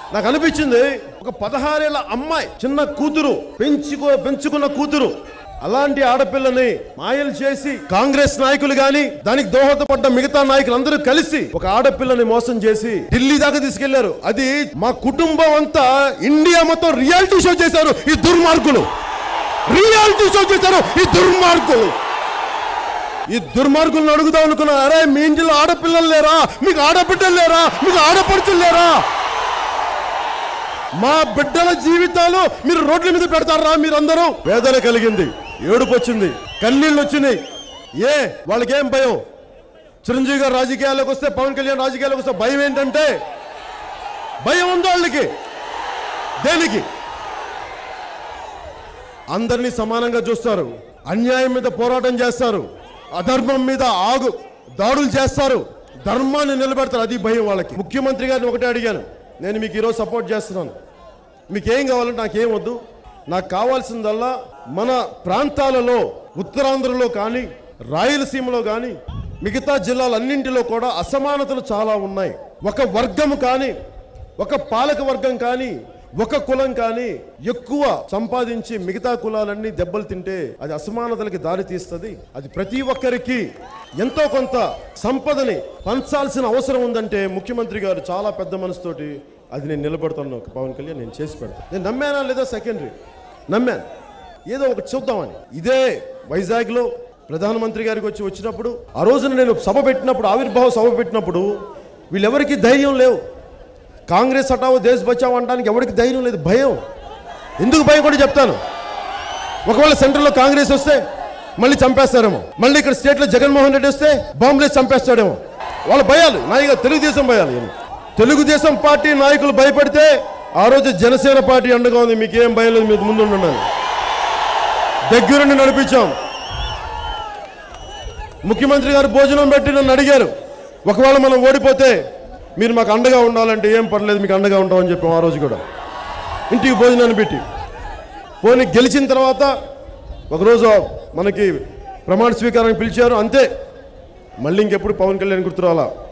నాకు అనిపించింది ఒక పదహారేళ్ల అమ్మాయి చిన్న కూతురు పెంచుకో పెంచుకున్న కూతురు అలాంటి ఆడపిల్లని మాయలు చేసి కాంగ్రెస్ నాయకులు గాని దానికి దోహదపడ్డ మిగతా నాయకులు అందరూ కలిసి ఒక ఆడపిల్లని మోసం చేసి ఢిల్లీ దాకా తీసుకెళ్లారు అది మా కుటుంబం అంతా ఇండియా మొత్తం రియాలిటీ షో చేశారు ఈ దుర్మార్గులు రియాలిటీ షో చేశారు ఈ దుర్మార్గులు ఈ దుర్మార్గులను అడుగుదాం అనుకున్నా అరే మీ ఇంటిలో ఆడపిల్లలు లేరా మీకు ఆడబిడ్డలు లేరా మీకు ఆడపడుచులు లేరా మా బిడ్డల జీవితాలు మీరు రోడ్ల మీద పెడతారా మీరందరూ వేదన కలిగింది ఏడుపు వచ్చింది కన్నీళ్ళు వచ్చినాయి ఏ వాళ్ళకేం భయం చిరంజీవి గారు రాజకీయాల్లోకి వస్తే పవన్ కళ్యాణ్ రాజకీయాల్లోకి వస్తే భయం ఏంటంటే భయం ఉంది వాళ్ళకి దేనికి అందరినీ సమానంగా చూస్తారు అన్యాయం మీద పోరాటం చేస్తారు అధర్మం మీద ఆగు దాడులు చేస్తారు ధర్మాన్ని నిలబెడతారు అది భయం వాళ్ళకి ముఖ్యమంత్రి గారిని ఒకటే అడిగాను నేను మీకు ఈరోజు సపోర్ట్ చేస్తున్నాను మీకు ఏం కావాలంటే నాకేం వద్దు నాకు కావాల్సిందల్లా మన ప్రాంతాలలో ఉత్తరాంధ్రలో కానీ రాయలసీమలో కానీ మిగతా జిల్లాలన్నింటిలో కూడా అసమానతలు చాలా ఉన్నాయి ఒక వర్గము కానీ ఒక పాలక వర్గం కానీ ఒక కులం కానీ ఎక్కువ సంపాదించి మిగతా కులాలన్నీ దెబ్బలు తింటే అది అసమానతలకి దారి తీస్తుంది అది ప్రతి ఒక్కరికి ఎంతో కొంత సంపదని పంచాల్సిన అవసరం ఉందంటే ముఖ్యమంత్రి గారు చాలా పెద్ద మనసుతోటి అది నేను నిలబెడతాను పవన్ కళ్యాణ్ నేను చేసి పెడతాను నేను నమ్మానా లేదా సెకండరీ నమ్మాను ఏదో ఒకటి చూద్దామని ఇదే వైజాగ్లో ప్రధానమంత్రి గారికి వచ్చి వచ్చినప్పుడు ఆ రోజున నేను సభ పెట్టినప్పుడు ఆవిర్భావ సభ పెట్టినప్పుడు వీళ్ళెవరికి ధైర్యం లేవు కాంగ్రెస్ హటావో దేశ్ బచావో అనడానికి ఎవరికి ధైర్యం లేదు భయం ఎందుకు భయం కూడా చెప్తాను ఒకవేళ సెంట్రల్లో కాంగ్రెస్ వస్తే మళ్ళీ చంపేస్తారేమో మళ్ళీ ఇక్కడ స్టేట్లో జగన్మోహన్ రెడ్డి వస్తే బాంబులేసి చంపేస్తాడేమో వాళ్ళ భయాలు నాయగా తెలుగుదేశం భయాలు ఇవన్నీ. తెలుగుదేశం పార్టీ నాయకులు భయపడితే ఆ రోజు జనసేన పార్టీ అండగా ఉంది మీకేం భయం లేదు మీకు ముందు ఉండండి దగ్గరుండి నడిపించాం ముఖ్యమంత్రి గారు భోజనం పెట్టి నన్ను అడిగారు ఒకవేళ మనం ఓడిపోతే మీరు మాకు అండగా ఉండాలంటే ఏం పర్లేదు మీకు అండగా ఉంటామని చెప్పాం ఆ రోజు కూడా ఇంటికి భోజనాన్ని పెట్టి పోనీ గెలిచిన తర్వాత ఒకరోజు మనకి ప్రమాణ స్వీకారానికి పిలిచారు అంతే మళ్ళీ ఇంకెప్పుడు పవన్ కళ్యాణ్ గుర్తు రాలా